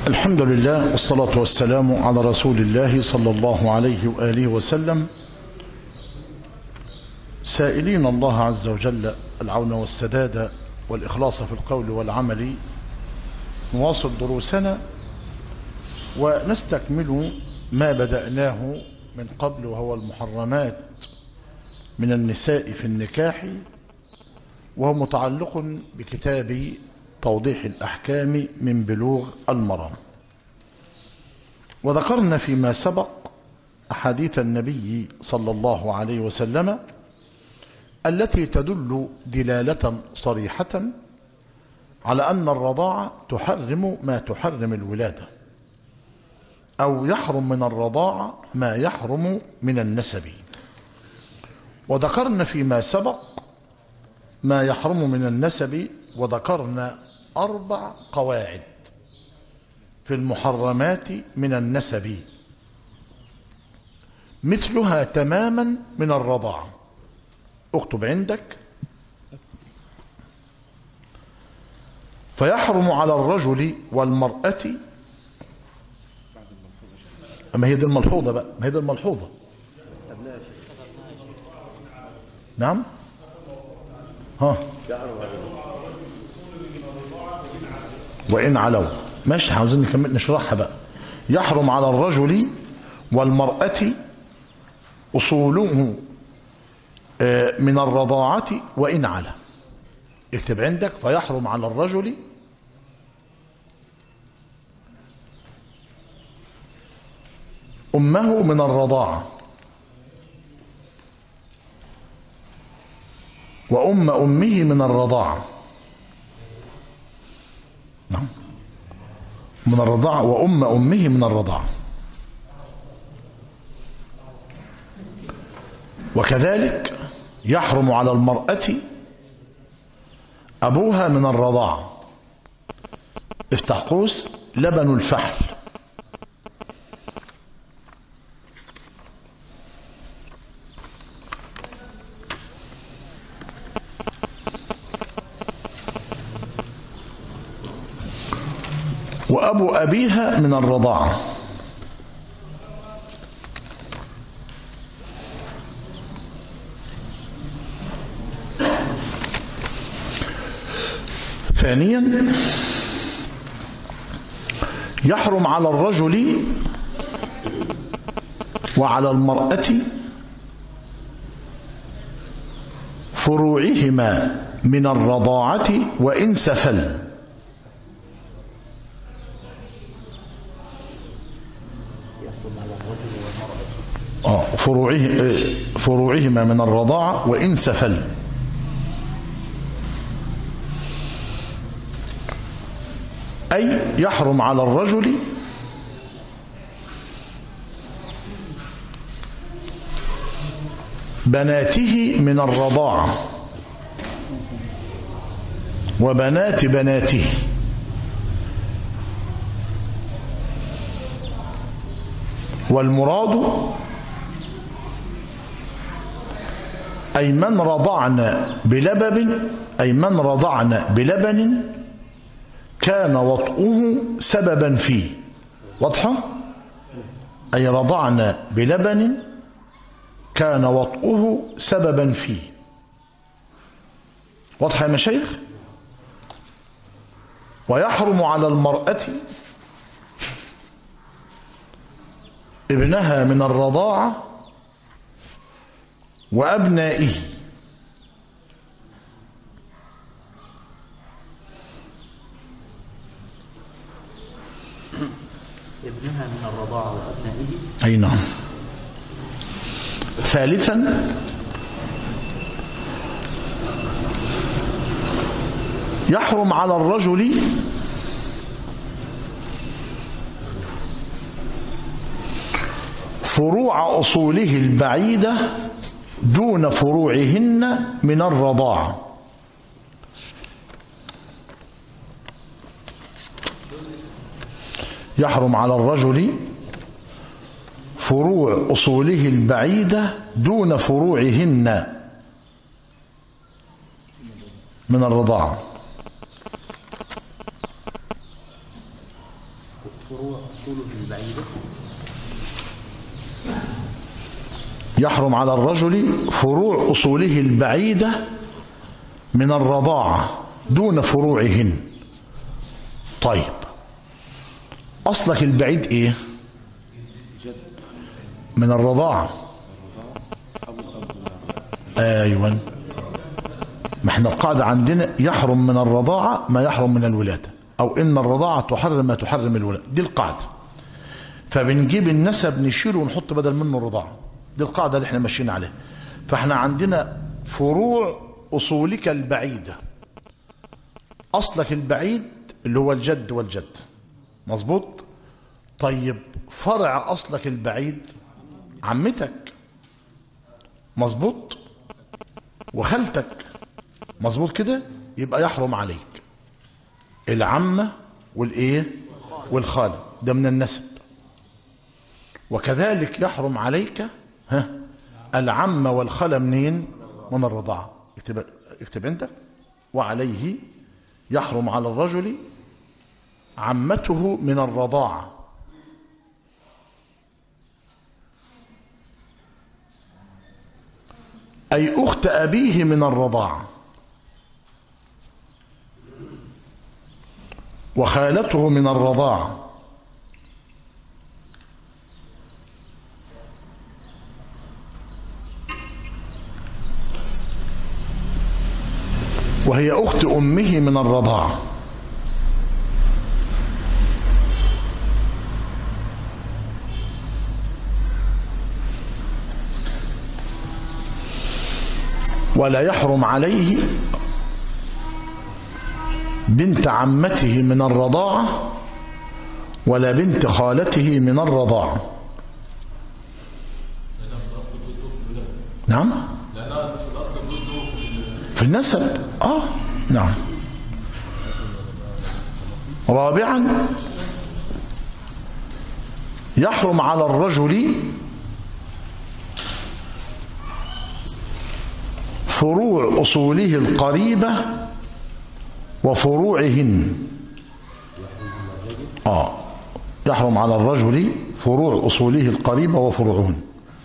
الحمد لله والصلاة والسلام على رسول الله صلى الله عليه وآله وسلم سائلين الله عز وجل العون والسداد والإخلاص في القول والعمل نواصل دروسنا ونستكمل ما بدأناه من قبل وهو المحرمات من النساء في النكاح وهو متعلق بكتاب توضيح الأحكام من بلوغ المرام وذكرنا فيما سبق أحاديث النبي صلى الله عليه وسلم التي تدل دلالة صريحة على أن الرضاعة تحرم ما تحرم الولادة أو يحرم من الرضاعة ما يحرم من النسب وذكرنا فيما سبق ما يحرم من النسب وذكرنا أربع قواعد في المحرمات من النسب مثلها تماما من الرضاعة اكتب عندك فيحرم على الرجل والمرأة ما هي دي الملحوظة بقى ما هي دي الملحوظة نعم ها وإن علوا ماشي عاوزين نكمل نشرحها بقى يحرم على الرجل والمرأة أصوله من الرضاعة وإن على اكتب عندك فيحرم على الرجل أمه من الرضاعة وأم أمه من الرضاعة نعم من الرضاعة وأم أمه من الرضاعة وكذلك يحرم على المرأة أبوها من الرضاعة افتح قوس لبن الفحل وأبو أبيها من الرضاعة ثانيا يحرم على الرجل وعلى المرأة فروعهما من الرضاعة وإن سفل فروعه فروعهما من الرضاعة وإن سفل أي يحرم على الرجل بناته من الرضاعة وبنات بناته والمراد أي من رضعن بلبن أي من رضعن بلبن كان وطئه سببا فيه واضحة أي رضعن بلبن كان وطئه سببا فيه واضحة يا مشايخ ويحرم على المرأة ابنها من الرضاعة وأبنائه ابنها من الرضاعة وأبنائه أي نعم ثالثا يحرم على الرجل فروع أصوله البعيدة دون فروعهن من الرضاعة يحرم على الرجل فروع أصوله البعيدة دون فروعهن من الرضاعة فروع أصوله البعيدة يحرم على الرجل فروع أصوله البعيدة من الرضاعة دون فروعهن طيب أصلك البعيد إيه من الرضاعة أيوة ما احنا القاعدة عندنا يحرم من الرضاعة ما يحرم من الولادة أو إن الرضاعة تحرم ما تحرم الولادة دي القاعدة فبنجيب النسب نشيله ونحط بدل منه الرضاعة دي القاعدة اللي احنا ماشيين عليها فاحنا عندنا فروع أصولك البعيدة أصلك البعيد اللي هو الجد والجد مظبوط طيب فرع أصلك البعيد عمتك مظبوط وخالتك مظبوط كده يبقى يحرم عليك العمة والايه والخالة ده من النسب وكذلك يحرم عليك ها العمة والخالة منين من الرضاعة اكتب, اكتب عندك وعليه يحرم على الرجل عمته من الرضاعة أي أخت أبيه من الرضاعة وخالته من الرضاعة وهي أخت أمه من الرضاعة ولا يحرم عليه بنت عمته من الرضاعة ولا بنت خالته من الرضاعة نعم في النسب اه نعم رابعا يحرم على الرجل فروع أصوله القريبة وفروعهن آه يحرم على الرجل فروع أصوله القريبة وفروعهن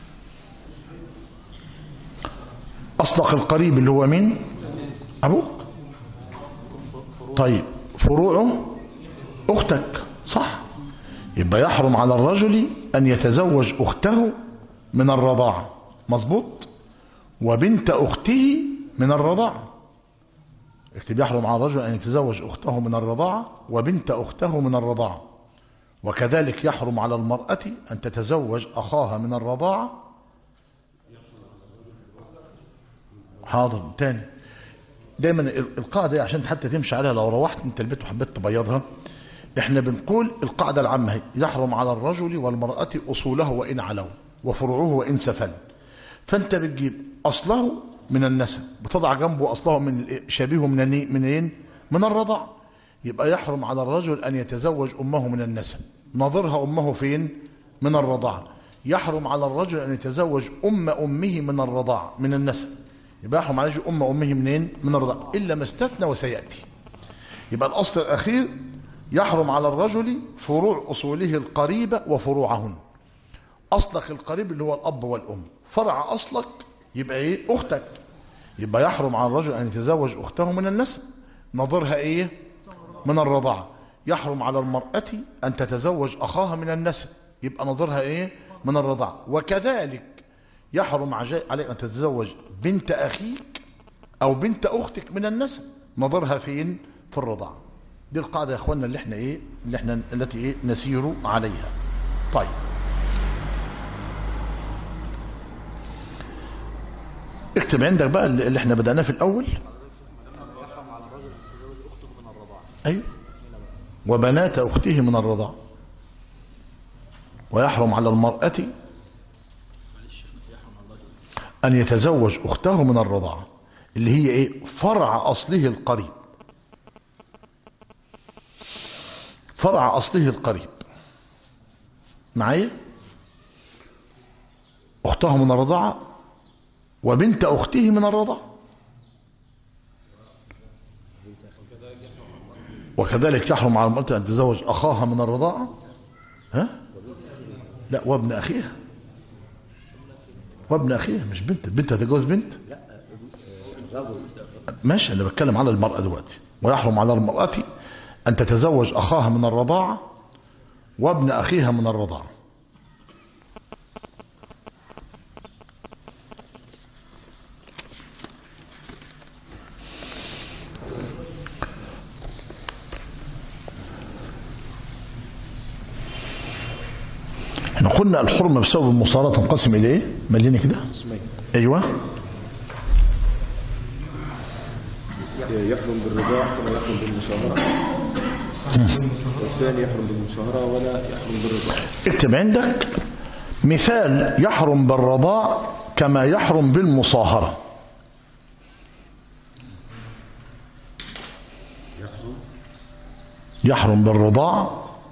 أصدق القريب اللي هو مين أبوك طيب فروعه أختك صح يبقى يحرم على الرجل أن يتزوج أخته من الرضاعة مظبوط وبنت أخته من الرضاعة اكتب يحرم على الرجل أن يتزوج أخته من الرضاعة وبنت أخته من الرضاعة وكذلك يحرم على المرأة أن تتزوج أخاها من الرضاعة حاضر تاني دايما القاعدة عشان حتى تمشي عليها لو روحت انت البيت وحبيت تبيضها احنا بنقول القاعدة العامة هي يحرم على الرجل والمرأة أصوله وإن علوا وفروعه وإن سفل فانت بتجيب أصله من النسب بتضع جنبه أصله من شبيهه من منين من الرضع يبقى يحرم على الرجل أن يتزوج أمه من النسب نظرها أمه فين من الرضاعة يحرم على الرجل أن يتزوج أم أمه من الرضاعة من النسب يبقى يحرم عليه أم أمه منين من الرضاعة إلا ما استثنى وسيأتي يبقى الأصل الأخير يحرم على الرجل فروع أصوله القريبة وفروعهن أصلك القريب اللي هو الأب والأم فرع أصلك يبقى إيه أختك يبقى يحرم على الرجل أن يتزوج أخته من النسب نظرها إيه من الرضاعة يحرم على المرأة أن تتزوج أخاها من النسب يبقى نظرها إيه من الرضاعة وكذلك يحرم عليك أن تتزوج بنت أخيك أو بنت أختك من النسب نظرها فين في الرضاعة دي القاعدة يا أخوانا اللي احنا إيه اللي احنا التي إيه نسير عليها طيب اكتب عندك بقى اللي احنا بدأناه في الأول يحرم على الرجل أن يتزوج أخته من الرضاعة أيوة وبنات أخته من الرضاعة ويحرم على المرأة أن يتزوج أخته من الرضاعة اللي هي إيه فرع أصله القريب فرع أصله القريب معايا أخته من الرضاعة وبنت أخته من الرضاعة وكذلك يحرم على المرأة أن تتزوج أخاها من الرضاعة ها لا وابن اخيها وابن اخيها مش بنت بنت هتتجوز بنت ماشي انا بتكلم على المراه دلوقتي ويحرم على المراه ان تتزوج اخاها من الرضاعه وابن اخيها من الرضاعه احنا قلنا الحرمه بسبب المصارعه تنقسم الى ايه؟ ملينا كده؟ ايوه يحرم بالرضاع كما يحرم بالمصاهرة والثاني يحرم بالمصاهرة ولا يحرم بالرضاع اكتب عندك مثال يحرم بالرضاع كما يحرم بالمصاهرة يحرم بالرضاع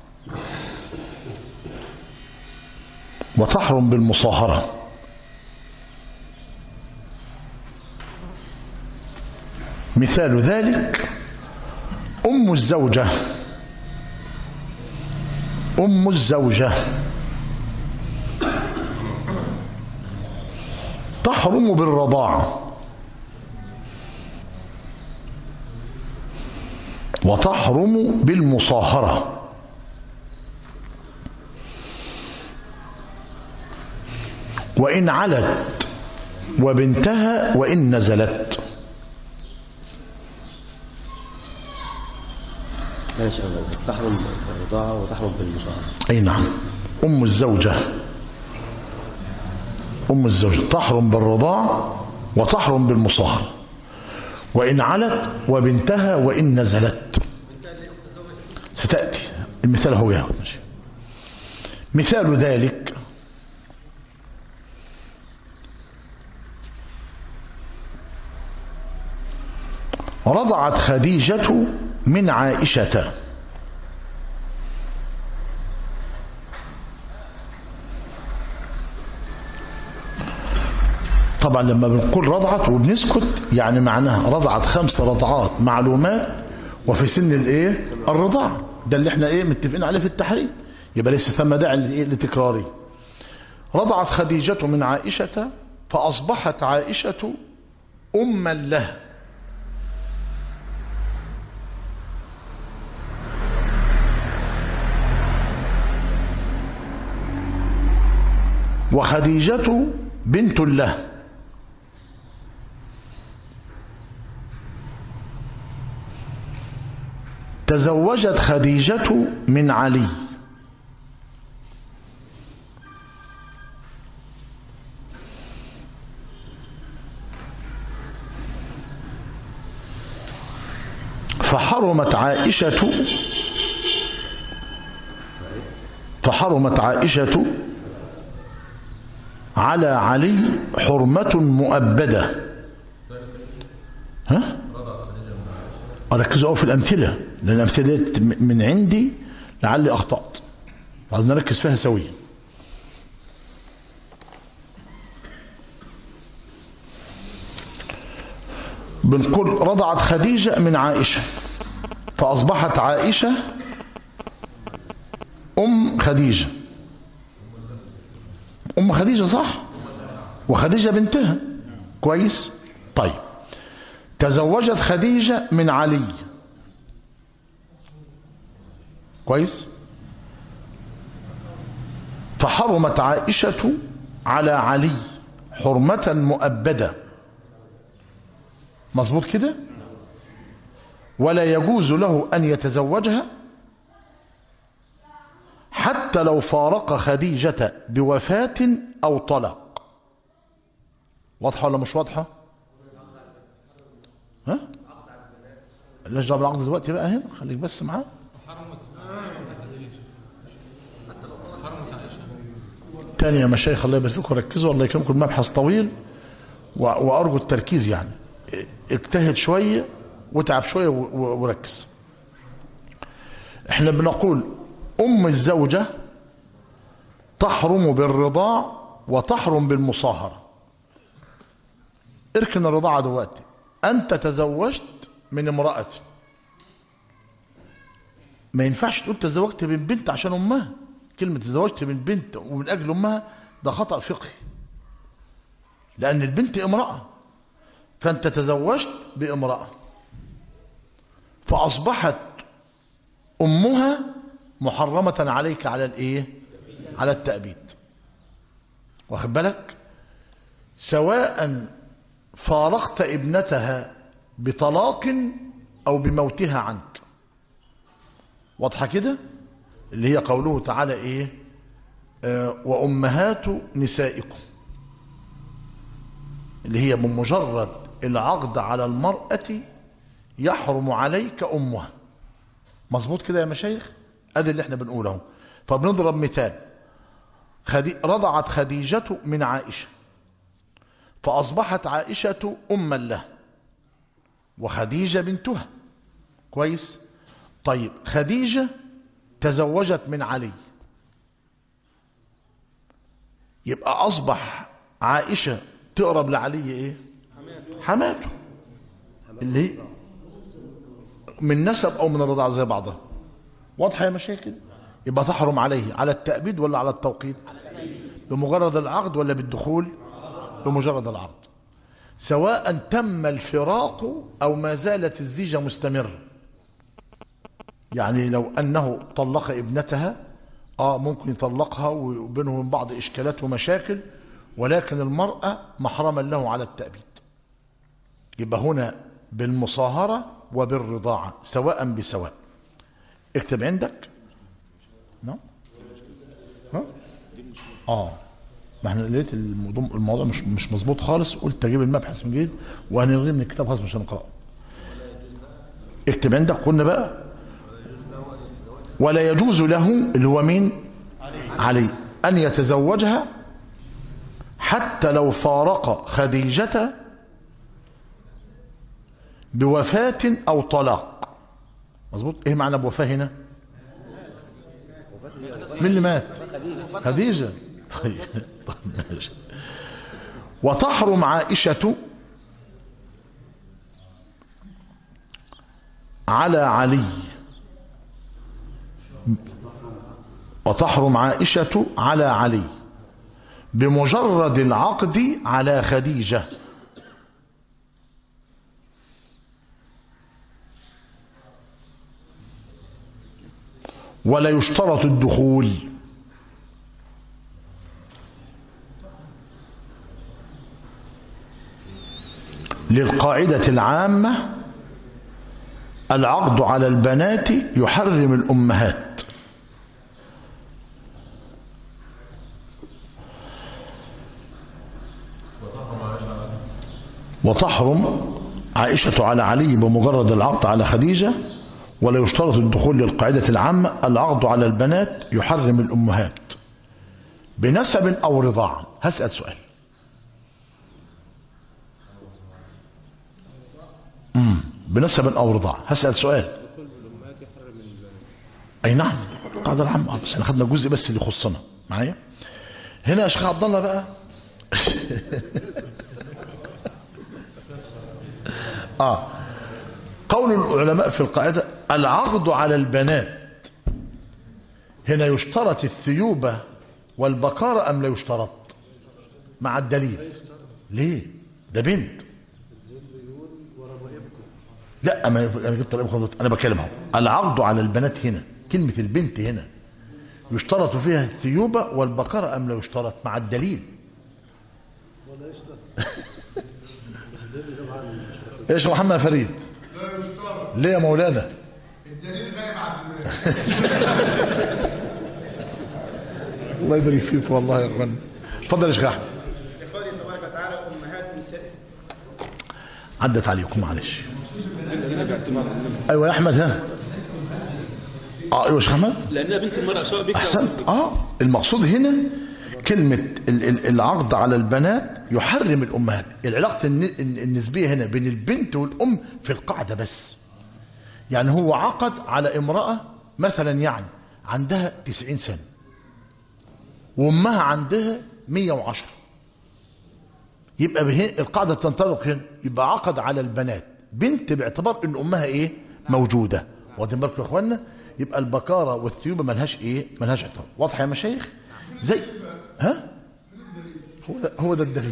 وتحرم بالمصاهرة مثال ذلك أم الزوجة أم الزوجة تحرم بالرضاعة وتحرم بالمصاهرة وإن علت وبنتها وإن نزلت ماشي الله تحرم بالرضاعة وتحرم بالمصاهرة أي نعم أم الزوجة أم الزوجة تحرم بالرضاع وتحرم بالمصاهرة وإن علت وبنتها وإن نزلت ستأتي المثال هو ياخد ماشي مثال ذلك رضعت خديجة من عائشة طبعا لما بنقول رضعت وبنسكت يعني معناها رضعت خمس رضعات معلومات وفي سن الايه الرضاعه ده اللي احنا ايه متفقين عليه في التحريم يبقى ليس ثم داعي لإيه؟ لتكراره رضعت خديجة من عائشة فأصبحت عائشة أما له وخديجة بنت له تزوجت خديجة من علي فحرمت عائشة فحرمت عائشة على علي حرمة مؤبدة ها؟ ركزوا قوي في الأمثلة لأن الأمثلة ديت من عندي لعلي أخطأت عايزين نركز فيها سويا بنقول رضعت خديجة من عائشة فأصبحت عائشة أم خديجة أم خديجة صح وخديجة بنتها كويس طيب تزوجت خديجة من علي كويس فحرمت عائشة على علي حرمة مؤبدة مظبوط كده ولا يجوز له أن يتزوجها حتى لو فارق خديجة بوفاة أو طلاق واضحة ولا مش واضحة ها ليش دعوه بالعقد دلوقتي بقى هنا خليك بس معاه تاني يا مشايخ الله يبارك فيكم ركزوا الله يكرمكم المبحث طويل و- وارجو التركيز يعني اجتهد شويه وتعب شويه و- و- وركز احنا بنقول ام الزوجه تحرم بالرضاع وتحرم بالمصاهره اركن الرضاعه دلوقتي انت تزوجت من امراه ما ينفعش تقول تزوجت من بنت عشان امها كلمة تزوجت من بنت ومن أجل أمها ده خطأ فقهي لأن البنت امرأة فأنت تزوجت بامرأة فأصبحت أمها محرمة عليك على الإيه؟ على التأبيد واخد بالك؟ سواء فارقت ابنتها بطلاق أو بموتها عنك واضحة كده؟ اللي هي قوله تعالى إيه؟ آه وأمهات نسائكم اللي هي بمجرد العقد على المرأة يحرم عليك أمها مظبوط كده يا مشايخ ادي اللي احنا بنقوله اهو فبنضرب مثال خدي... رضعت خديجة من عائشة فأصبحت عائشة أما له وخديجة بنتها كويس طيب خديجة تزوجت من علي يبقى أصبح عائشة تقرب لعلي إيه حماته اللي هي من نسب أو من الرضاعة زي بعضها واضحة يا مشايخ كده يبقى تحرم عليه على التأبيد ولا على التوقيت بمجرد العقد ولا بالدخول بمجرد العقد سواء تم الفراق أو ما زالت الزيجة مستمرة يعني لو أنه طلق ابنتها آه ممكن يطلقها وبينهم من بعض إشكالات ومشاكل ولكن المرأة محرما له على التأبيد يبقى هنا بالمصاهرة وبالرضاعة سواء بسواء اكتب عندك نعم ها اه ما احنا لقيت الموضوع الموضوع مش مش مظبوط خالص قلت اجيب المبحث من جديد وهنلغيه من الكتاب خالص مش هنقراه اكتب عندك قلنا بقى ولا يجوز له اللي هو مين علي ان يتزوجها حتى لو فارق خديجة بوفاة او طلاق مظبوط ايه معنى بوفاة هنا مين اللي مات خديجة طيب طيب ماشي وتحرم عائشة على علي وتحرم عائشة على علي بمجرد العقد على خديجة ولا يشترط الدخول للقاعدة العامة العقد على البنات يحرم الأمهات وتحرم عائشة على علي بمجرد العقد على خديجة ولا يشترط الدخول للقاعدة العامة العقد على البنات يحرم الأمهات بنسب أو رضاعة هسأل سؤال امم بنسب أو رضاعة هسأل سؤال أي نعم القاعدة العامة آه، بس احنا خدنا الجزء بس اللي يخصنا معايا هنا يا شيخ عبد الله بقى اه قول العلماء في القاعدة العقد على البنات هنا يشترط الثيوبة والبكارة أم لا يشترط مع الدليل ليه ده بنت لا ما انا جبت الابن غلط انا بكلمها العقد على البنات هنا كلمة البنت هنا يشترط فيها الثيوبة والبكارة أم لا يشترط مع الدليل ايش محمد فريد ليه يا مولانا الله يبارك فيك والله يا اخوان اتفضل يا شيخ احمد لقوله تبارك وتعالى امهات نسائكم عدت عليكم معلش ايوه يا احمد ها اه ايوه يا شيخ احمد لانها بنت المراه سواء بكر احسن اه المقصود هنا كلمة ال- ال- العقد على البنات يحرم الأمهات العلاقة الن- الن- النسبية هنا بين البنت والأم في القاعدة بس يعني هو عقد على امرأة مثلا يعني عندها 90 سنة وأمها عندها 110 يبقى به القاعدة تنطبق هنا يبقى عقد على البنات بنت باعتبار ان امها ايه موجودة واخدين بالكم يا اخوانا يبقى البكاره والثيوبه ملهاش ايه ملهاش عطار واضحه يا مشايخ زي ها هو ده هو ده الدليل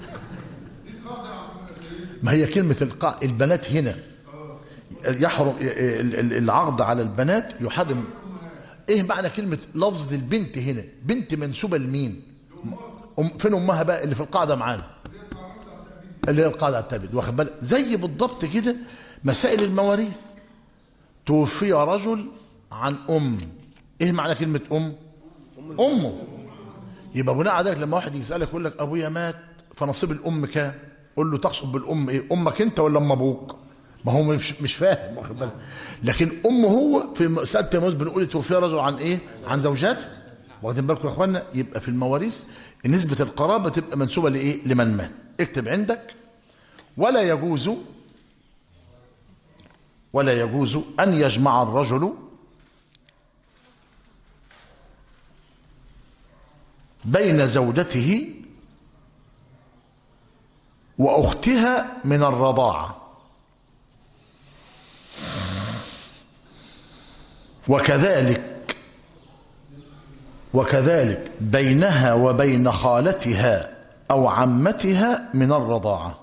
ما هي كلمه القاع البنات هنا يحرم ال- ال- العقد على البنات يحرم ايه معنى كلمه لفظ البنت هنا بنت منسوبه لمين أم فين امها بقى اللي في القاعده معانا اللي هي القاعده التابد واخد بالك زي بالضبط كده مسائل المواريث توفي رجل عن ام ايه معنى كلمه ام امه يبقى بناء على ذلك لما واحد يسالك يقول لك ابويا مات فنصيب الام كام قول له تقصد بالام ايه امك انت ولا ام ابوك ما هو مش مش فاهم واخد بالك لكن امه هو في مساله الموت بنقول توفي رجل عن ايه عن زوجاته واخدين بالكم يا اخوانا يبقى في المواريث نسبه القرابه تبقى منسوبه لايه لمن مات اكتب عندك ولا يجوز ولا يجوز ان يجمع الرجل بين زوجته واختها من الرضاعه وكذلك وكذلك بينها وبين خالتها او عمتها من الرضاعه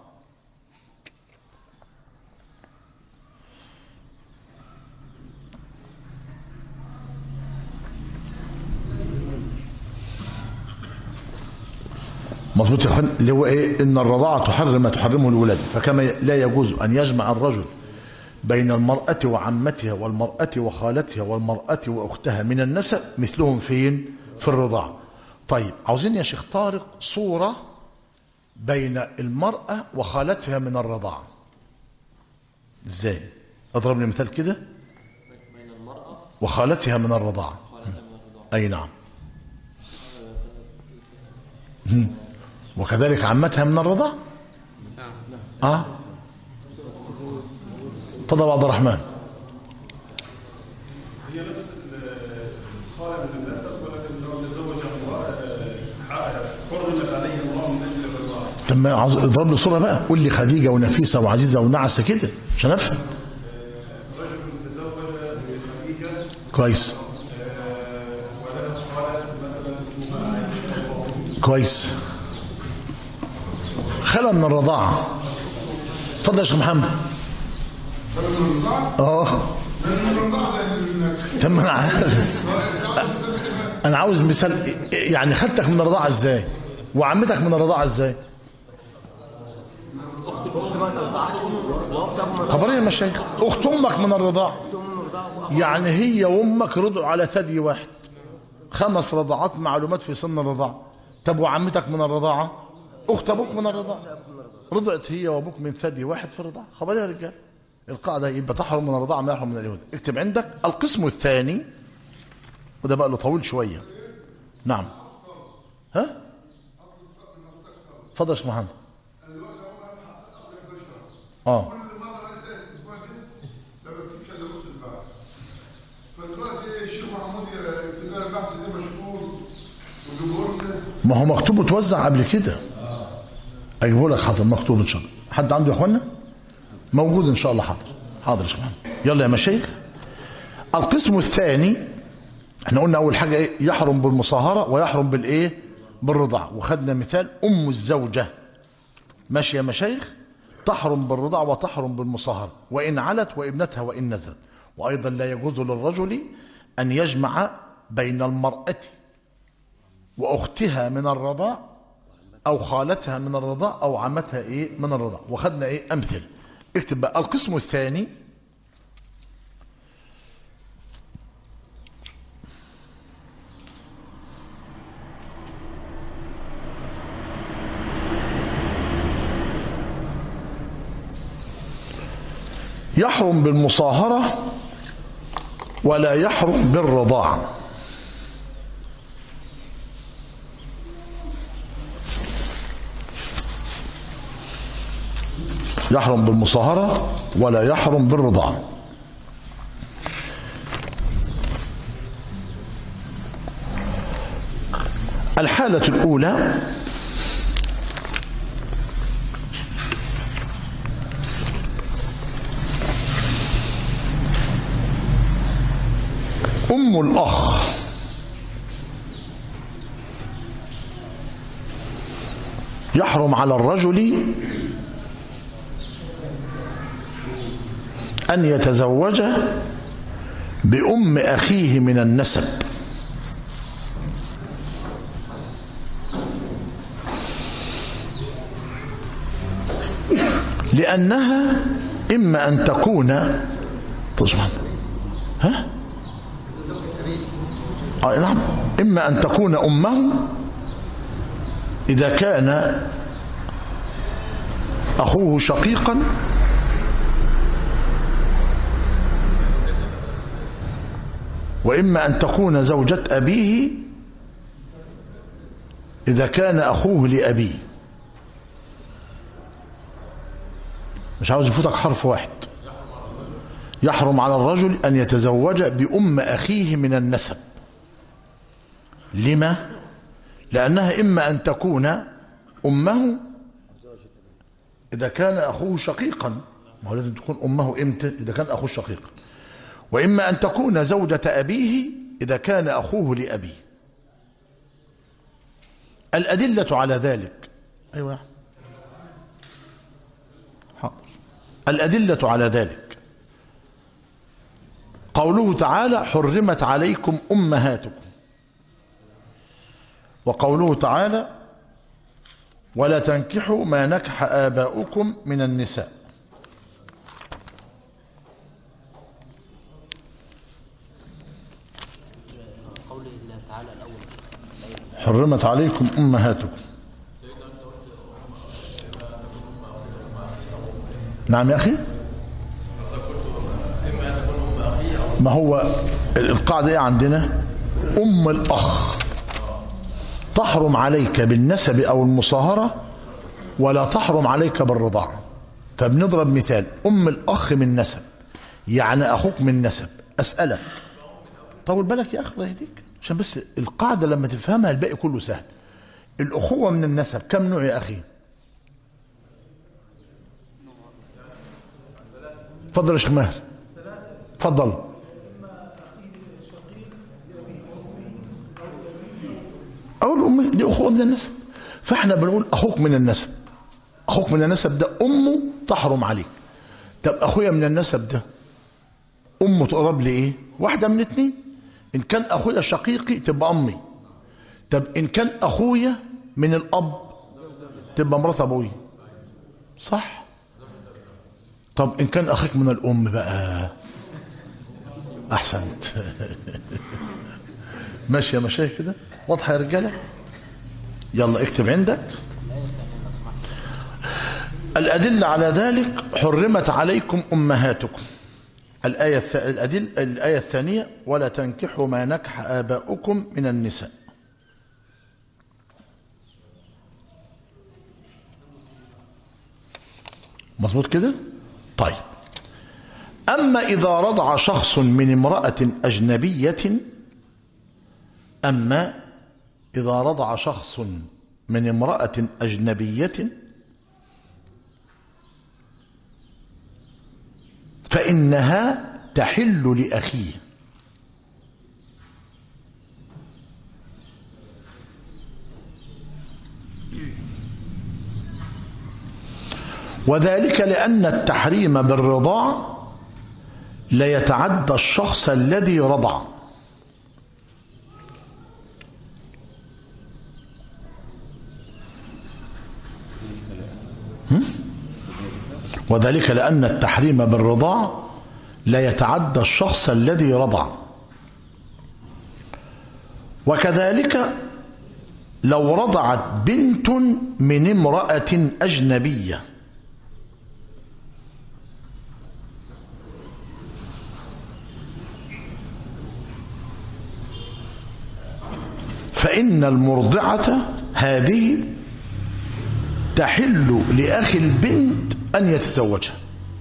مظبوط يا اخوان اللي هو ايه ان الرضاعه تحرم ما تحرمه الولاده فكما لا يجوز ان يجمع الرجل بين المرأة وعمتها والمرأة وخالتها والمرأة وأختها من النسب مثلهم فين في الرضاعة طيب عاوزين يا شيخ طارق صورة بين المرأة وخالتها من الرضاعة ازاي اضرب لي مثال كده بين المرأة وخالتها من الرضاعة وخالتها من الرضاعة أي نعم هم. وكذلك عمتها من الرضاعة اه تفضل عبد الرحمن هي نفس الخالد من النسب ولكن لو تزوج امرأة حرمت عليه الله من أجل الرضاعة طب ما عاوز اضرب لي صورة بقى قول لي خديجة ونفيسة وعزيزة ونعسة كده عشان افهم رجل تزوج بخديجة كويس ولها خالد مثلا اسمها عائشة كويس خلى من الرضاعة اتفضل يا شيخ محمد اه طب ما انا عارف انا عاوز مثال يعني خدتك من الرضاعة ازاي وعمتك من الرضاعة ازاي خبرين المشايخ اخت امك من الرضاعة يعني هي وامك رضعوا على ثدي واحد خمس رضاعات معلومات في سن الرضاعة طب وعمتك من الرضاعة اخت ابوك من الرضاعة رضعت هي وابوك من ثدي واحد في الرضاعة خبر يا رجال القاعدة يبقى تحرم من الرضاعة ما يحرم من اليهود اكتب عندك القسم الثاني وده بقى له طويل شوية نعم ها اتفضل يا شيخ محمد اه فدلوقتي الشيخ محمود ابتداء البحث ده مشهور والجمهور ما هو مكتوب اتوزع قبل كده اجيبه لك حاضر مكتوب ان شاء الله حد عنده يا اخوانا موجود ان شاء الله حاضر حاضر يا شيخ محمد يلا يا مشايخ القسم الثاني احنا قلنا اول حاجه ايه يحرم بالمصاهره ويحرم بالايه بالرضاعه وخدنا مثال ام الزوجه ماشي يا مشايخ تحرم بالرضاعه وتحرم بالمصاهره وان علت وابنتها وان نزلت وايضا لا يجوز للرجل ان يجمع بين المراه واختها من الرضاع او خالتها من الرضاع او عمتها ايه من الرضاع وخدنا ايه امثله اكتب بقى القسم الثاني يحرم بالمصاهرة ولا يحرم بالرضاعة يحرم بالمصاهرة ولا يحرم بالرضاعة الحالة الأولى أم الأخ يحرم على الرجل أن يتزوج بأم أخيه من النسب لأنها إما أن تكون تصبح ها؟ آه نعم إما أن تكون أمه إذا كان أخوه شقيقا وإما أن تكون زوجة أبيه إذا كان أخوه لأبيه مش عاوز يفوتك حرف واحد يحرم على الرجل أن يتزوج بأم أخيه من النسب لما؟ لأنها إما أن تكون أمه إذا كان أخوه شقيقا ما هو لازم تكون أمه إمتى إذا كان أخوه شقيقا وإما أن تكون زوجة أبيه إذا كان أخوه لأبيه الأدلة على ذلك أيوة يا أحمد. حاضر الأدلة على ذلك قوله تعالى حرمت عليكم أمهاتكم وقوله تعالى ولا تنكحوا ما نكح آباؤكم من النساء قول الله تعالى الأول حرمت عليكم أمهاتكم نعم يا أخي ما هو القاعدة إيه عندنا أم الأخ تحرم عليك بالنسب أو المصاهرة ولا تحرم عليك بالرضاعة فبنضرب مثال أم الأخ من نسب يعني أخوك من نسب أسألك طول بالك يا أخي الله يهديك عشان بس القاعدة لما تفهمها الباقي كله سهل الأخوة من النسب كم نوع يا أخي تفضل يا شيخ ماهر تفضل أقول أمي دي أخوة من النسب فإحنا بنقول أخوك من النسب أخوك من النسب ده أمه تحرم عليك طب أخويا من النسب ده أمه تقرب لي إيه واحدة من اتنين إن كان أخويا شقيقي تبقى أمي طب إن كان أخويا من الأب تبقى مرات أبوي صح طب إن كان أخيك من الأم بقى أحسنت ماشي يا مشايخ كده واضحة يا رجالة يلا اكتب عندك الأدلة على ذلك حرمت عليكم أمهاتكم الآية الث... الأدل... الآية الثانية ولا تنكحوا ما نكح آباؤكم من النساء مظبوط كده طيب أما إذا رضع شخص من امرأة أجنبية أما إذا رضع شخص من امرأة أجنبية فإنها تحل لأخيه وذلك لأن التحريم بالرضاع لا يتعدى الشخص الذي رضع وذلك لأن التحريم بالرضاع لا يتعدى الشخص الذي رضع وكذلك لو رضعت بنت من امرأة أجنبية فإن المرضعة هذه تحل لأخي البنت أن يتزوجها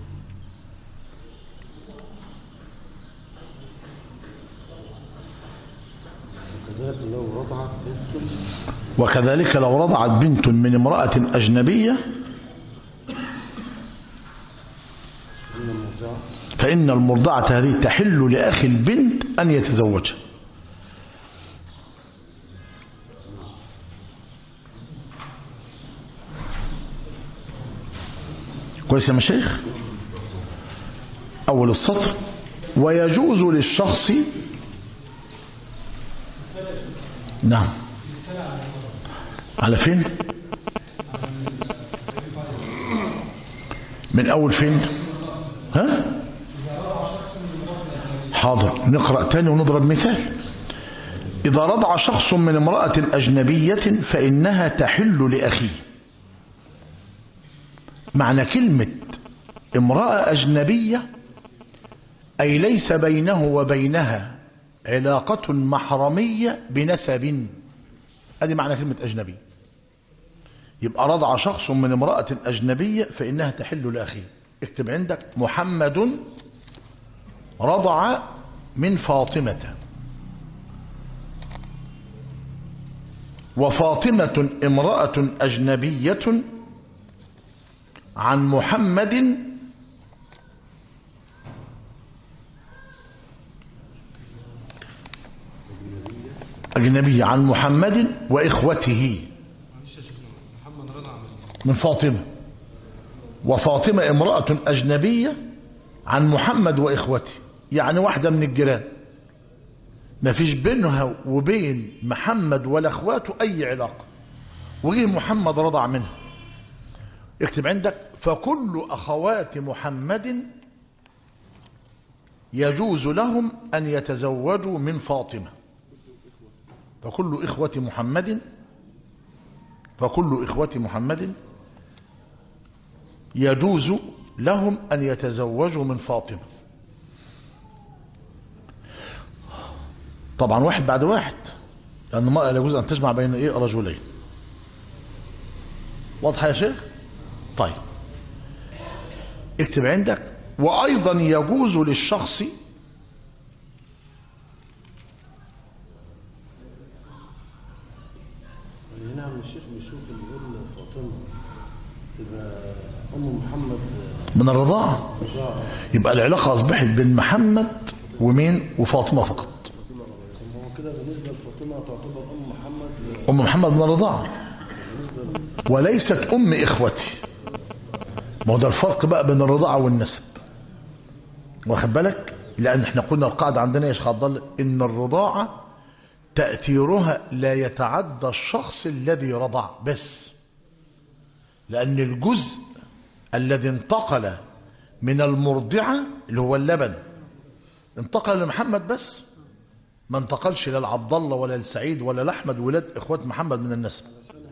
كذلك لو رضعت بنت وكذلك لو رضعت بنت من امرأة أجنبية من المرضعة فإن فإن المرضعة هذه تحل لأخي البنت أن يتزوجها كويس يا مشايخ أول السطر ويجوز للشخص نعم على فين من أول فين ها حاضر نقرأ تاني ونضرب مثال إذا رضع شخص من امرأة أجنبية فإنها تحل لأخيه معنى كلمة امرأة أجنبية أي ليس بينه وبينها علاقة محرمية بنسب هذه معنى كلمة أجنبي يبقى رضع شخص من امرأة أجنبية فإنها تحل لأخيه اكتب عندك محمد رضع من فاطمة وفاطمة امرأة أجنبية عن محمد أجنبية عن محمد وإخوته من فاطمة وفاطمة امرأة أجنبية عن محمد وإخوته يعني واحدة من الجيران ما فيش بينها وبين محمد ولا اخواته أي علاقة وجه محمد رضع منها اكتب عندك فكل أخوات محمد يجوز لهم أن يتزوجوا من فاطمة فكل إخوة محمد فكل إخوة محمد يجوز لهم أن يتزوجوا من فاطمة طبعا واحد بعد واحد لأن المرأة لا يجوز أن تجمع بين إيه رجلين واضح يا شيخ طيب اكتب عندك وأيضا يجوز للشخص هنا عم الشيخ بيشوف اللي يقول فاطمه تبقى ام محمد من الرضاعة يبقى العلاقة أصبحت بين محمد ومين وفاطمة فقط طب ما هو كده بالنسبه لفاطمه تعتبر ام محمد أم محمد من الرضاعة وليست أم إخوتي ما هو ده الفرق بقى بين الرضاعة والنسب واخد بالك لأن احنا قلنا القاعدة عندنا يا شيخ عبد الله إن الرضاعة تأثيرها لا يتعدى الشخص الذي رضع بس لأن الجزء الذي انتقل من المرضعة اللي هو اللبن انتقل لمحمد بس ما انتقلش لا لعبد الله ولا لسعيد ولا لاحمد ولاد اخوات محمد من النسب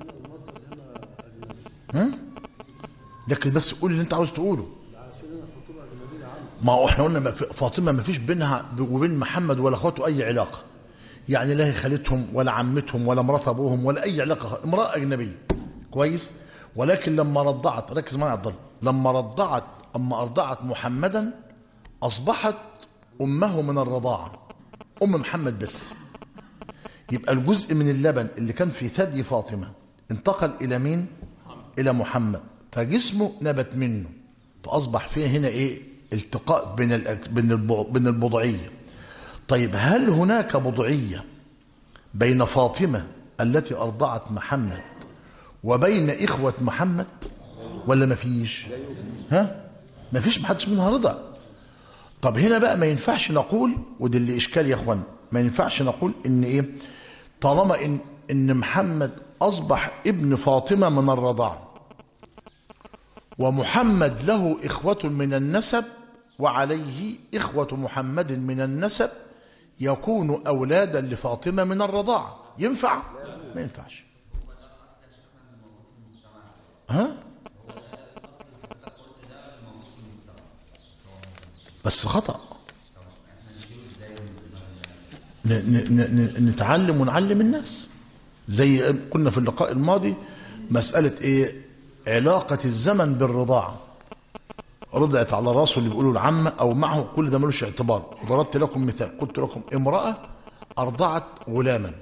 ها لكن بس قول اللي انت عاوز تقوله ما هو احنا قلنا ما في فاطمه ما فيش بينها وبين محمد ولا اخواته اي علاقه يعني لا هي خالتهم ولا عمتهم ولا مرات ابوهم ولا اي علاقه امراه اجنبيه كويس ولكن لما رضعت ركز معايا يا عبد الله لما رضعت اما ارضعت محمدا اصبحت امه من الرضاعه ام محمد بس يبقى الجزء من اللبن اللي كان في ثدي فاطمه انتقل الى مين الى محمد فجسمه نبت منه فاصبح فيه هنا ايه التقاء بين الأك... بين البع... بين البضعيه طيب هل هناك بضعيه بين فاطمه التي ارضعت محمد وبين اخوه محمد ولا ما فيش ها ما فيش محدش منها رضع طب هنا بقى ما ينفعش نقول ودي اللي اشكال يا اخوان ما ينفعش نقول ان ايه طالما ان ان محمد اصبح ابن فاطمه من الرضاعه ومحمد له اخوه من النسب وعليه اخوه محمد من النسب يكون اولادا لفاطمه من الرضاعه ينفع ما ينفعش ها بس خطأ ن- ن- ن- نتعلم ونعلم الناس زي كنا في اللقاء الماضي مسألة ايه علاقة الزمن بالرضاعة رضعت على راسه اللي بيقولوا العمة أو معه كل ده ملوش اعتبار ضربت لكم مثال قلت لكم امرأة أرضعت غلاما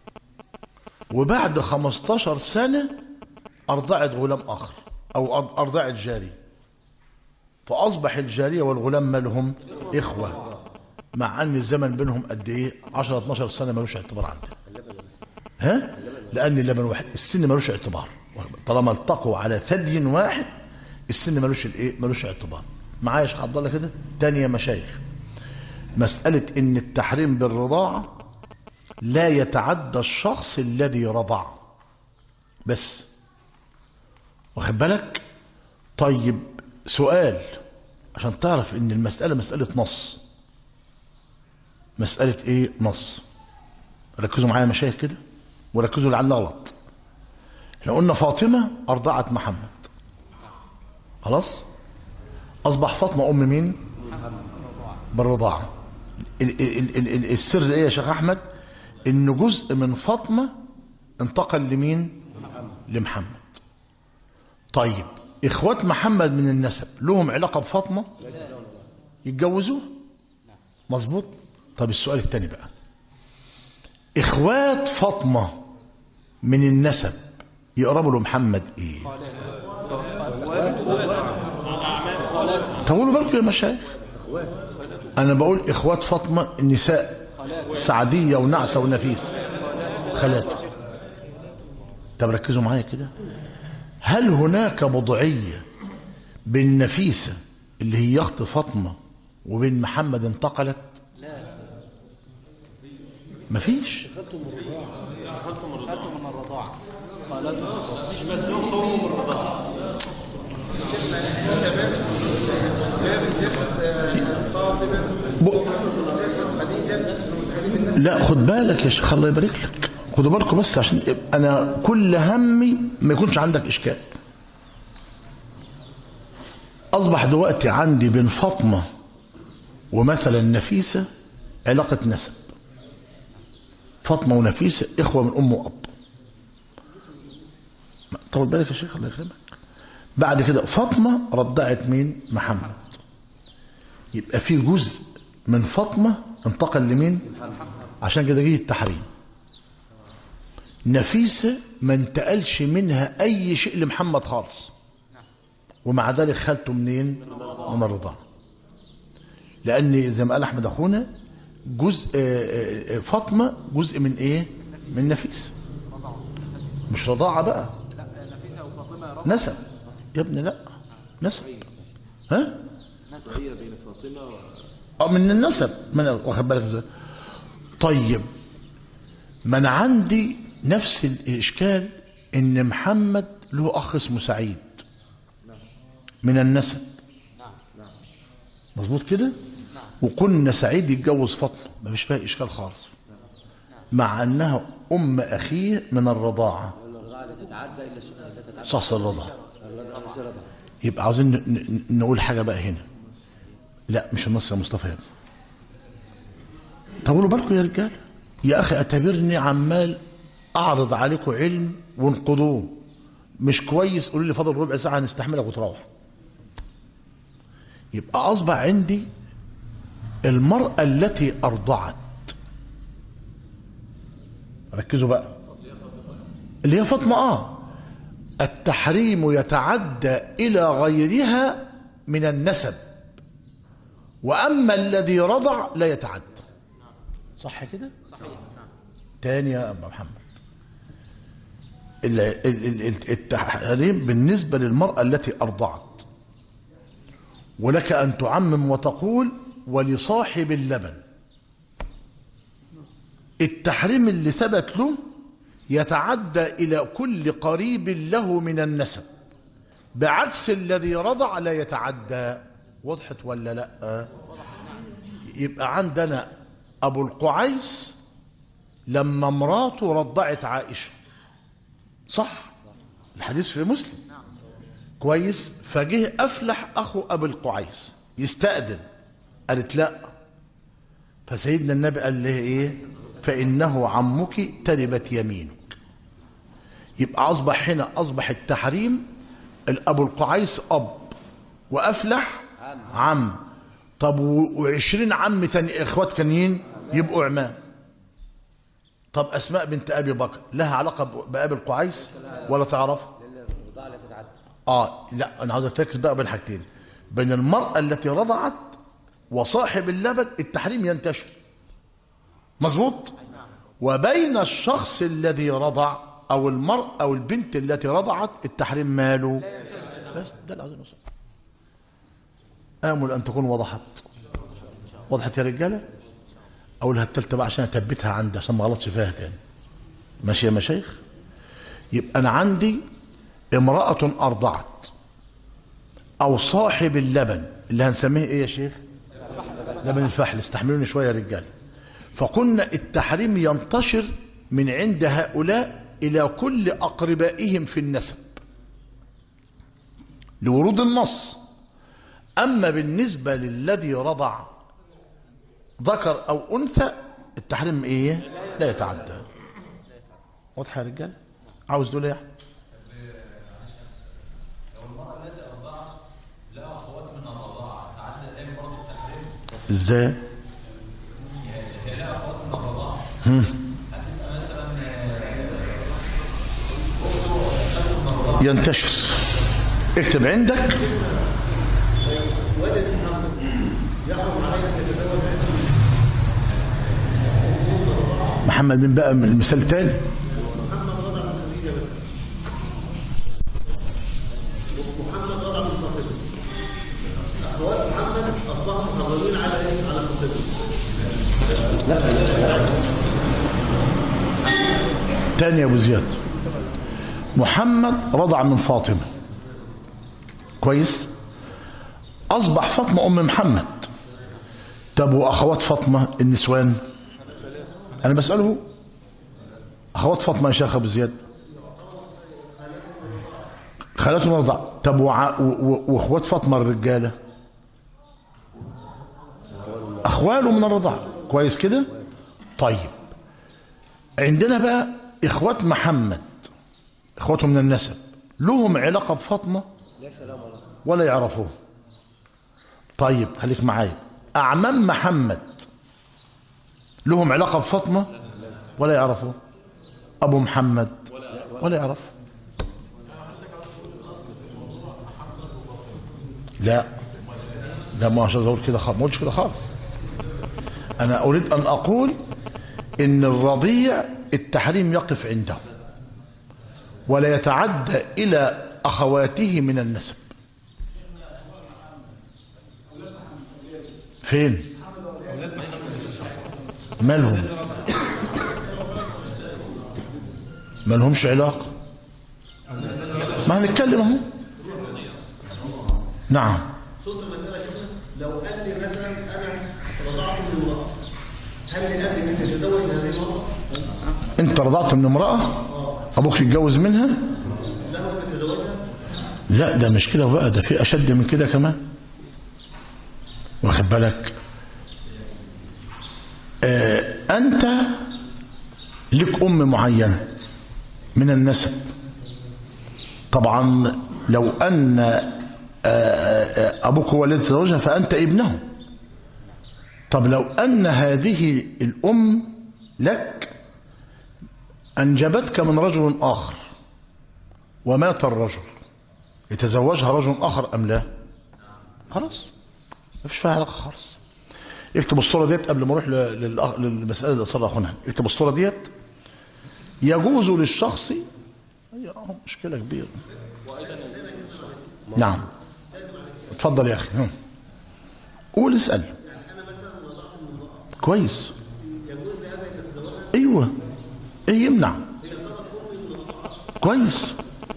وبعد 15 سنة أرضعت غلام آخر أو أرضعت جاري فأصبح الجارية والغلام مالهم إخوة مع أن الزمن بينهم قد إيه 10 12 سنة ملوش اعتبار عندنا ها لأن اللبن واحد السن ملوش اعتبار طالما التقوا على ثدي واحد السن ملوش الايه ملوش اعتبار معايا يا شيخ عبد الله كده تاني يا مشايخ مسألة إن التحريم بالرضاعة لا يتعدى الشخص الذي رضع بس واخد بالك طيب سؤال عشان تعرف ان المسألة مسألة نص مسألة ايه نص ركزوا معايا يا مشايخ كده وركزوا لعل غلط احنا قلنا فاطمة أرضعت محمد خلاص أصبح فاطمة أم مين بالرضاعة ال- ال- ال- ال- السر ايه يا شيخ أحمد إن جزء من فاطمة انتقل لمين لمحمد طيب إخوات محمد من النسب لهم علاقة بفاطمة يتجوزوه مظبوط طب السؤال الثاني بقى إخوات فاطمة من النسب يقربوا له محمد إيه طولوا بالكم يا مشايخ أنا بقول إخوات فاطمة النساء سعدية ونعسة ونفيس خالات طب ركزوا معايا كده هل هناك بضعية بين نفيسة اللي هي يخت فاطمة وبين محمد انتقلت مفيش خدته من الرضاعة ب... لا خد بالك يا شيخ الله يبارك لك خدوا بالكم بس عشان انا كل همي ما يكونش عندك اشكال اصبح دلوقتي عندي بين فاطمه ومثلا نفيسه علاقه نسب فاطمه ونفيسه اخوه من ام واب طول بالك يا شيخ الله يكرمك بعد كده فاطمه رضعت مين محمد يبقى في جزء من فاطمه انتقل لمين عشان كده جه التحريم نفيسه ما انتقلش منها اي شيء لمحمد خالص ومع ذلك خالته منين من الرضاعه لان زي ما قال احمد اخونا جزء آه، آه، فاطمه جزء من ايه من نفيس مش رضاعه بقى نسب يا ابني لا نسب ها هي بين فاطمه و... اه من النسب من واخد بالك ازاي طيب ما انا عندي نفس الاشكال ان محمد له اخ اسمه سعيد من النسب مظبوط كده وقلنا سعيد يتجوز فاطمه ما فيش فيها اشكال خالص مع انها ام اخيه من الرضاعه الرضاعه لا تتعدى الا ش- لا تتعدى شخص الرضاعه الرضاعه مش رضاعه يبقى عاوزين ن- ن- نقول حاجة بقى هنا لا مش النص يا مصطفى يا ابني طولوا بالكم يا رجال يا أخي اعتبرني عمال أعرض عليكم علم وانقضوه مش كويس قولوا لي فاضل ربع ساعة هنستحملك وتروح يبقى أصبح عندي المرأة التي أرضعت ركزوا بقى اللي هي فاطمة آه التحريم يتعدى إلى غيرها من النسب وأما الذي رضع لا يتعدى صح كده؟ صحيح تاني يا أبا محمد ال- ال- ال- التحريم بالنسبة للمرأة التي أرضعت ولك أن تعمم وتقول ولصاحب اللبن التحريم اللي ثبت له يتعدى إلى كل قريب له من النسب بعكس الذي رضع لا يتعدى وضحت ولا لا يبقى عندنا أبو القعيس لما مراته رضعت عائشة صح الحديث في مسلم كويس فجه أفلح أخو أبو القعيس يستأذن قالت لا فسيدنا النبي قال له إيه فإنه عمك تربت يمينك يبقى أصبح هنا أصبح التحريم الأبو القعيس أب وأفلح عم طب و- وعشرين عم تاني إخوات كانيين يبقوا عمام طب أسماء بنت أبي بكر لها علاقة ب- بأبي القعيس ولا تعرف الرضاعه لا تتعدى آه لا أنا عاوز أركز بقى بين حاجتين بين المرأة التي رضعت وصاحب اللبن التحريم ينتشر مظبوط وبين الشخص الذي رضع أو المرأة أو البنت التي رضعت التحريم ماله بس ده اللي عايزين نوصل آمل أن تكون وضحت وضحت يا رجالة أقولها التالتة بقى عشان أثبتها عندي عشان ما غلطش فيها تاني ماشي يا مشايخ يبقى أنا عندي امرأة أرضعت أو صاحب اللبن اللي هنسميه إيه يا شيخ لبن الفحل استحملوني شوية يا رجال فقلنا التحريم ينتشر من عند هؤلاء إلى كل أقربائهم في النسب لورود النص أما بالنسبة للذي رضع ذكر أو أنثى التحريم إيه لا يتعدى واضحة يا رجال عاوز دول يعني ازاي هم. ينتشر اكتب عندك محمد بن بقى من المثال تاني تاني يا ابو زياد محمد رضع من فاطمه كويس اصبح فاطمه ام محمد طب واخوات فاطمه النسوان انا بساله اخوات فاطمه يا شيخ ابو زياد خالاتهم رضع طب وع- و- و- واخوات فاطمه الرجاله اخواله من الرضاعه كويس كده طيب عندنا بقى اخوات محمد اخواته من النسب لهم علاقه بفاطمه ولا يعرفوه طيب خليك معايا اعمام محمد لهم علاقه بفاطمه ولا يعرفوه ابو محمد ولا يعرف لا لا ما عشان اقول كده خالص ما قلتش كده خالص انا اريد ان اقول ان الرضيع التحريم يقف عنده ولا يتعدى الى اخواته من النسب فين مالهم ما لهمش علاقه ما هنتكلم اهو نعم لو قال لي مثلا انا رضعت من امراه هل لابي ان يتزوج هذه المراه؟ انت رضعت من امراه ابوك يتجوز منها له ان يتزوجها؟ لا ده مش كده بقى ده في اشد من كده كمان واخد بالك آه انت لك ام معينه من النسب طبعا لو ان آه، آه، ابوك هو الذي تزوجها فانت ابنه طب لو ان هذه الام لك انجبتك من رجل اخر ومات الرجل يتزوجها رجل اخر ام لا خلاص ما فيش فيها علاقه خالص اكتب الصوره ديت قبل ما اروح ل- للأخ- للمساله اللي اصرها اخونا اكتب الصوره ديت يجوز للشخص هي آه، مشكله كبيره نعم اتفضل يا اخي هم. قول اسال كويس ايوه ايه يمنع كويس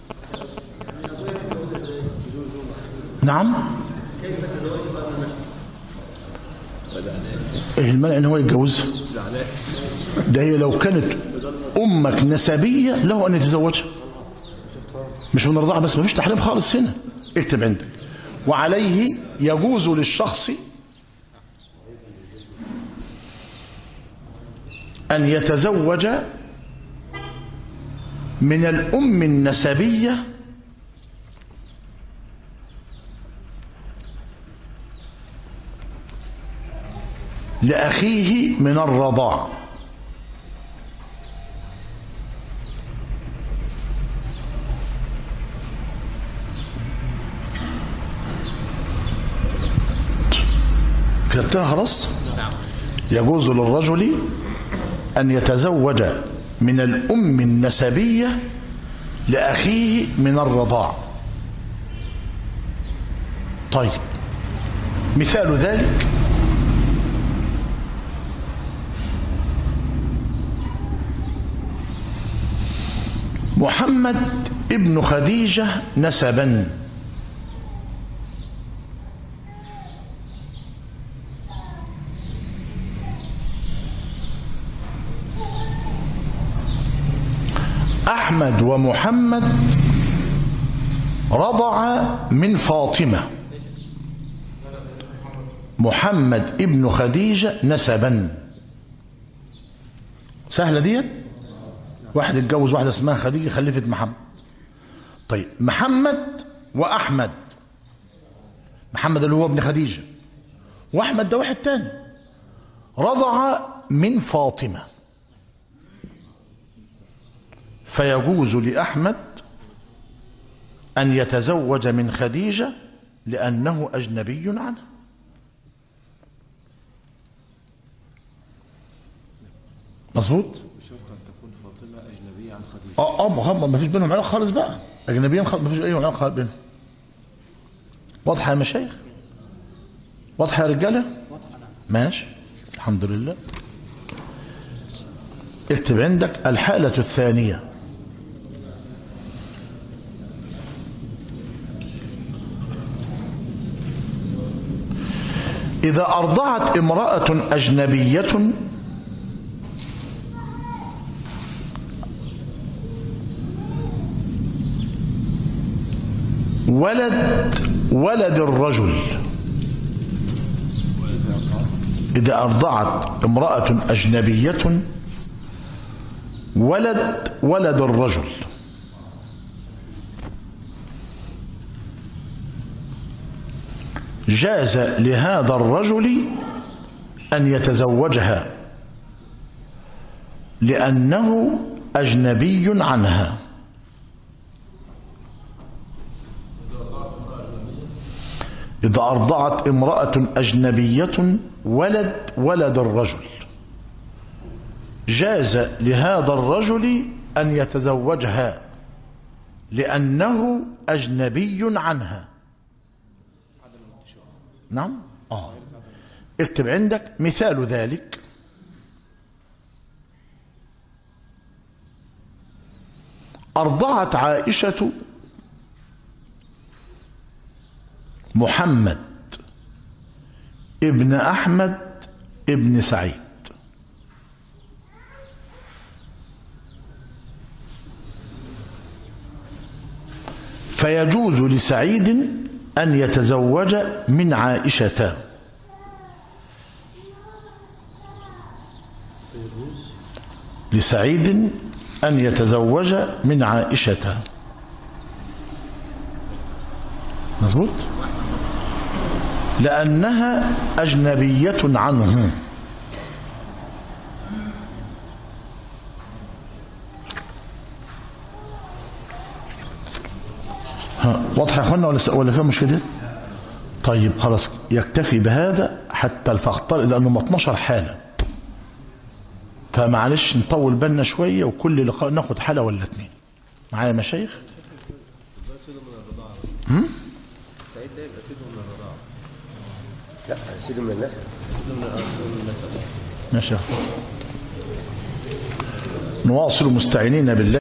نعم ايه المانع ان هو يتجوزها ده هي لو كانت امك نسبيه له ان يتزوجها مش من الرضاعه بس مفيش تحريم خالص هنا اكتب عندك وعليه يجوز للشخص ان يتزوج من الام النسبيه لأخيه من الرضاع كتبتها خلاص يجوز للرجل أن يتزوج من الأم النسبية لأخيه من الرضاع طيب مثال ذلك محمد ابن خديجة نسبا أحمد ومحمد رضع من فاطمة محمد ابن خديجة نسبا سهلة ديت واحد اتجوز واحدة اسمها خديجة خلفت محمد طيب محمد وأحمد محمد اللي هو ابن خديجة وأحمد ده واحد تاني رضع من فاطمة فيجوز لأحمد أن يتزوج من خديجة لأنه أجنبي عنها مظبوط بشرط ان تكون فاطمه اجنبيه عن خديجه اه اه ما ما فيش بينهم علاقه خالص بقى اجنبيين خالص ما فيش اي علاقه خالص بينهم واضحه يا مشايخ واضحه يا رجاله ماشي الحمد لله اكتب عندك الحاله الثانيه إذا أرضعت امرأة أجنبية ولد ولد الرجل إذا أرضعت امرأة أجنبية ولد ولد الرجل جاز لهذا الرجل أن يتزوجها لأنه أجنبي عنها إذا أرضعت امرأة أجنبية ولد ولد الرجل جاز لهذا الرجل أن يتزوجها لأنه أجنبي عنها نعم آه. اكتب عندك مثال ذلك أرضعت عائشة محمد ابن أحمد ابن سعيد فيجوز لسعيد أن يتزوج من عائشة لسعيد أن يتزوج من عائشة مظبوط لأنها أجنبية عنه ها واضح يا اخوانا ولا ولا فيها مشكله طيب خلاص يكتفي بهذا حتى الفختار لانه ما 12 حاله فمعلش نطول بالنا شويه وكل لقاء ناخد حاله ولا اتنين معايا يا مشايخ لا سيد من النسب ماشي يا أخوان. نواصل مستعينين بالله